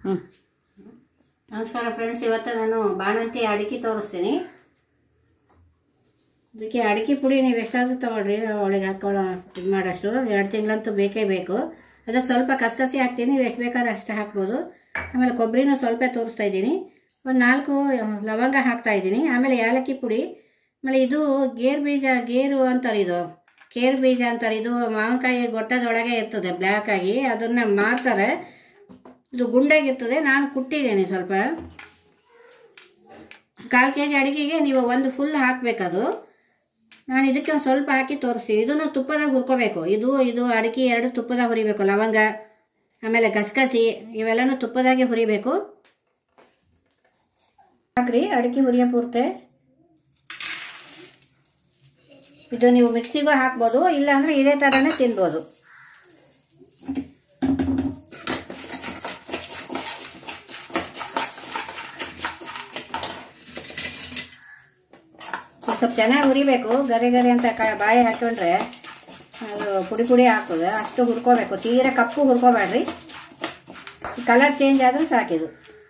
ಹ್ಞೂ ನಮಸ್ಕಾರ ಫ್ರೆಂಡ್ಸ್ ಇವತ್ತು ನಾನು ಬಾಣಂತಿ ಅಡಿಕೆ ತೋರಿಸ್ತೀನಿ ಅದಕ್ಕೆ ಅಡಿಕೆ ಪುಡಿ ನೀವು ಎಷ್ಟಾದರೂ ತೊಗೊಳ್ರಿ ಒಳಗೆ ಹಾಕೊಳ್ಳೋ ಇದು ಮಾಡೋಷ್ಟು ಎರಡು ತಿಂಗಳಂತೂ ಬೇಕೇ ಬೇಕು ಅದಕ್ಕೆ ಸ್ವಲ್ಪ ಕಸಕಸಿ ಹಾಕ್ತೀನಿ ನೀವು ಎಷ್ಟು ಬೇಕಾದ್ರೆ ಅಷ್ಟು ಹಾಕ್ಬೋದು ಆಮೇಲೆ ಕೊಬ್ಬರಿನೂ ಸ್ವಲ್ಪ ತೋರಿಸ್ತಾ ಇದ್ದೀನಿ ಒಂದು ನಾಲ್ಕು ಲವಂಗ ಹಾಕ್ತಾ ಇದ್ದೀನಿ ಆಮೇಲೆ ಏಲಕ್ಕಿ ಪುಡಿ ಆಮೇಲೆ ಇದು ಗೇರು ಬೀಜ ಗೇರು ಅಂತಾರೆ ಇದು ಕೇರು ಬೀಜ ಅಂತಾರೆ ಇದು ಮಾವಿನಕಾಯಿ ಗೊಟ್ಟದೊಳಗೆ ಇರ್ತದೆ ಬ್ಲ್ಯಾಕ್ ಆಗಿ ಅದನ್ನು ಮಾರ್ತಾರೆ ಇದು ಗುಂಡಾಗಿರ್ತದೆ ನಾನು ಕುಟ್ಟಿದ್ದೀನಿ ಸ್ವಲ್ಪ ಕಾಲು ಕೆ ಜಿ ಅಡುಗೆಗೆ ನೀವು ಒಂದು ಫುಲ್ ಹಾಕಬೇಕದು ನಾನು ಇದಕ್ಕೆ ಒಂದು ಸ್ವಲ್ಪ ಹಾಕಿ ತೋರಿಸ್ತೀನಿ ಇದನ್ನು ತುಪ್ಪದಾಗ ಹುರ್ಕೋಬೇಕು ಇದು ಇದು ಅಡಿಕೆ ಎರಡು ತುಪ್ಪದಾಗ ಹುರಿಬೇಕು ಲವಂಗ ಆಮೇಲೆ ಗಸಗಸಿ ಇವೆಲ್ಲನೂ ತುಪ್ಪದಾಗೆ ಹುರಿಬೇಕು ಹಾಕ್ರಿ ಅಡಿಕೆ ಹುರಿಯೋ ಪೂರ್ತೆ ಇದು ನೀವು ಮಿಕ್ಸಿಗೂ ಹಾಕ್ಬೋದು ಇಲ್ಲಾಂದ್ರೆ ಇದೇ ಥರನೇ ತಿನ್ಬೋದು ಸ್ವಲ್ಪ ಚೆನ್ನಾಗಿ ಹುರಿಬೇಕು ಗರಿ ಗರಿ ಅಂತ ಕ ಬಾಯಿ ಹಾಕೊಂಡ್ರೆ ಅದು ಪುಡಿ ಪುಡಿ ಹಾಕೋದು ಅಷ್ಟು ಹುರ್ಕೋಬೇಕು ತೀರ ಕಪ್ಪು ಹುರ್ಕೋಬೇಡ್ರಿ ಕಲರ್ ಚೇಂಜ್ ಆದರೆ ಸಾಕಿದು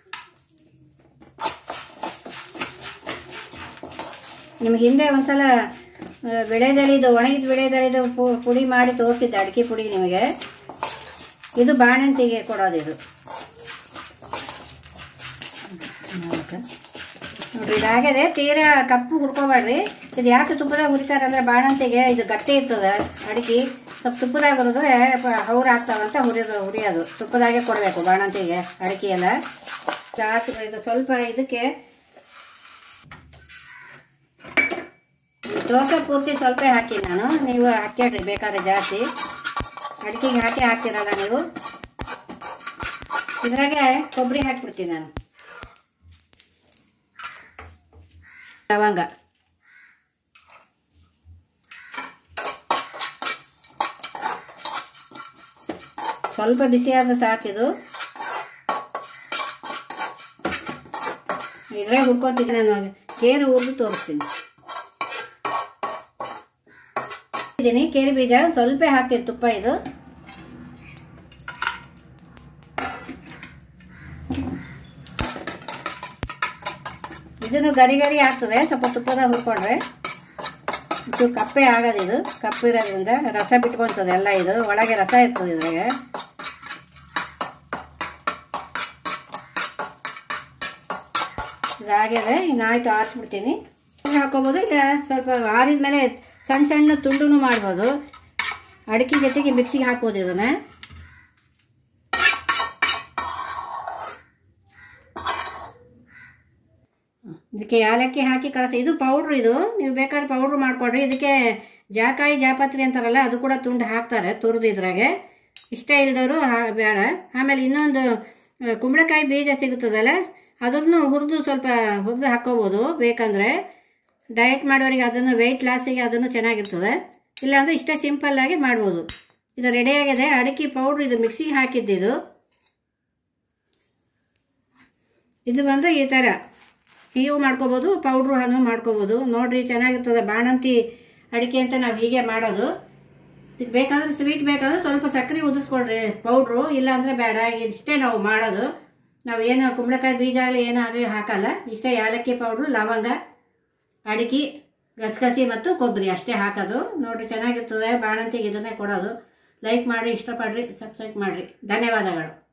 ನಿಮ್ಗೆ ಹಿಂದೆ ಒಂದ್ಸಲ ಬೆಳೆದಲ್ಲಿದ್ದು ಒಣಗಿದ ಬೆಳೆದಲ್ಲಿದ್ದು ಪುಡಿ ಮಾಡಿ ತೋರಿಸಿದ್ದೆ ಅಡಿಕೆ ಪುಡಿ ನಿಮಗೆ ಇದು ಬಾಣಂತಿಗೆ ಕೊಡೋದು ಇದು ನೋಡ್ರಿ ಇದಾಗಿದೆ ತೀರಾ ಕಪ್ಪು ಹುರ್ಕೋಬೇಡ್ರಿ ಇದು ಯಾಕೆ ತುಪ್ಪದಾಗ ಹುರಿತಾರೆ ಅಂದರೆ ಬಾಣಂತಿಗೆ ಇದು ಗಟ್ಟಿ ಇರ್ತದೆ ಅಡಿಕೆ ಸ್ವಲ್ಪ ತುಪ್ಪದಾಗ ಹುರಿದ್ರೆ ಹೌರು ಆಗ್ತಾವಂತ ಹುರಿಯೋದು ಹುರಿಯೋದು ತುಪ್ಪದಾಗೆ ಕೊಡಬೇಕು ಬಾಣಂತಿಗೆ ಅಡಿಕೆ ಎಲ್ಲ ಜಾಸ್ತಿ ಇದು ಸ್ವಲ್ಪ ಇದಕ್ಕೆ ದೋಸೆ ಪೂರ್ತಿ ಸ್ವಲ್ಪ ಹಾಕಿ ನಾನು ನೀವು ಹಾಕ್ಯಾಡ್ರಿ ಬೇಕಾದ್ರೆ ಜಾಸ್ತಿ ಅಡಿಕೆಗೆ ಹಾಕಿ ಹಾಕ್ತಿರಲ್ಲ ನೀವು ಇದ್ರಾಗೆ ಕೊಬ್ಬರಿ ಹಾಕ್ಬಿಡ್ತೀನಿ ನಾನು ಲವಂಗ ಸ್ವಲ್ಪ ಬಿಸಿಯಾದ ಸಾಕಿದು ಇದ್ರೆ ಹುರ್ಕೊತೀನಿ ನಾನು ಕೇರು ಹುರಿದು ತೋರಿಸ್ತೀನಿ ಇದೀನಿ ಕೇರಿ ಬೀಜ ಸ್ವಲ್ಪ ಹಾಕ್ತೀನಿ ತುಪ್ಪ ಇದು ಇದನ್ನು ಗರಿ ಗರಿ ಆಗ್ತದೆ ಸ್ವಲ್ಪ ತುಪ್ಪದಾಗ ಹುರ್ಕೊಂಡ್ರೆ ಇದು ಕಪ್ಪೆ ಆಗೋದು ಇದು ಕಪ್ಪು ಇರೋದ್ರಿಂದ ರಸ ಬಿಟ್ಕೊತದೆ ಎಲ್ಲ ಇದು ಒಳಗೆ ರಸ ಇರ್ತದೆ ಇದ್ರಾಗೆ ಇದಾಗಿದೆ ಇನ್ನು ಆಯಿತು ಆರಿಸ್ಬಿಡ್ತೀನಿ ಹಾಕೋಬೋದು ಇಲ್ಲ ಸ್ವಲ್ಪ ಆರಿದ ಮೇಲೆ ಸಣ್ಣ ಸಣ್ಣ ತುಂಡು ಮಾಡ್ಬೋದು ಅಡಿಕೆ ಜೊತೆಗೆ ಮಿಕ್ಸಿಗೆ ಹಾಕ್ಬೋದು ಇದನ್ನು ಇದಕ್ಕೆ ಯಾಲಕ್ಕಿ ಹಾಕಿ ಕಲಸಿ ಇದು ಪೌಡ್ರ್ ಇದು ನೀವು ಬೇಕಾದ್ರೆ ಪೌಡ್ರ್ ಮಾಡ್ಕೊಡ್ರಿ ಇದಕ್ಕೆ ಜಾಕಾಯಿ ಜಾಪತ್ರಿ ಅಂತಾರಲ್ಲ ಅದು ಕೂಡ ತುಂಡು ಹಾಕ್ತಾರೆ ತುರಿದು ಇದ್ರಾಗೆ ಇಷ್ಟ ಇಲ್ದವರು ಬೇಡ ಆಮೇಲೆ ಇನ್ನೊಂದು ಕುಂಬಳಕಾಯಿ ಬೀಜ ಸಿಗುತ್ತದಲ್ಲ ಅದನ್ನು ಹುರಿದು ಸ್ವಲ್ಪ ಹುರಿದು ಹಾಕ್ಕೋಬೋದು ಬೇಕಂದರೆ ಡಯಟ್ ಮಾಡೋರಿಗೆ ಅದನ್ನು ವೆಯ್ಟ್ ಲಾಸಿಗೆ ಅದನ್ನು ಚೆನ್ನಾಗಿರ್ತದೆ ಇಲ್ಲಾಂದರೆ ಇಷ್ಟೇ ಸಿಂಪಲ್ಲಾಗಿ ಮಾಡ್ಬೋದು ಇದು ರೆಡಿಯಾಗಿದೆ ಅಡಿಕೆ ಪೌಡ್ರ್ ಇದು ಮಿಕ್ಸಿಗೆ ಹಾಕಿದ್ದಿದು ಇದು ಬಂದು ಈ ಥರ ಹೀಗೂ ಮಾಡ್ಕೋಬೋದು ಪೌಡ್ರು ಹಣ್ಣು ಮಾಡ್ಕೋಬೋದು ನೋಡಿರಿ ಚೆನ್ನಾಗಿರ್ತದೆ ಬಾಣಂತಿ ಅಡಿಕೆ ಅಂತ ನಾವು ಹೀಗೆ ಮಾಡೋದು ಇದಕ್ಕೆ ಬೇಕಾದ್ರೆ ಸ್ವೀಟ್ ಬೇಕಾದ್ರೆ ಸ್ವಲ್ಪ ಸಕ್ಕರೆ ಉದಿಸ್ಕೊಳ್ರಿ ಪೌಡ್ರು ಇಲ್ಲಾಂದರೆ ಬೇಡ ಇಷ್ಟೇ ನಾವು ಮಾಡೋದು ನಾವು ಏನು ಕುಂಬಳಕಾಯಿ ಬೀಜ ಆಗಲಿ ಏನಾಗಲಿ ಹಾಕಲ್ಲ ಇಷ್ಟೇ ಏಲಕ್ಕಿ ಪೌಡ್ರು ಲವಂಗ ಅಡಿಕೆ ಗಸಗಸಿ ಮತ್ತು ಕೊಬ್ಬರಿ ಅಷ್ಟೇ ಹಾಕೋದು ನೋಡಿರಿ ಚೆನ್ನಾಗಿರ್ತದೆ ಬಾಣಂತಿಗೆ ಇದನ್ನೇ ಕೊಡೋದು ಲೈಕ್ ಮಾಡಿ ಇಷ್ಟಪಡ್ರಿ ಸಬ್ಸ್ಕ್ರೈಬ್ ಮಾಡಿರಿ ಧನ್ಯವಾದಗಳು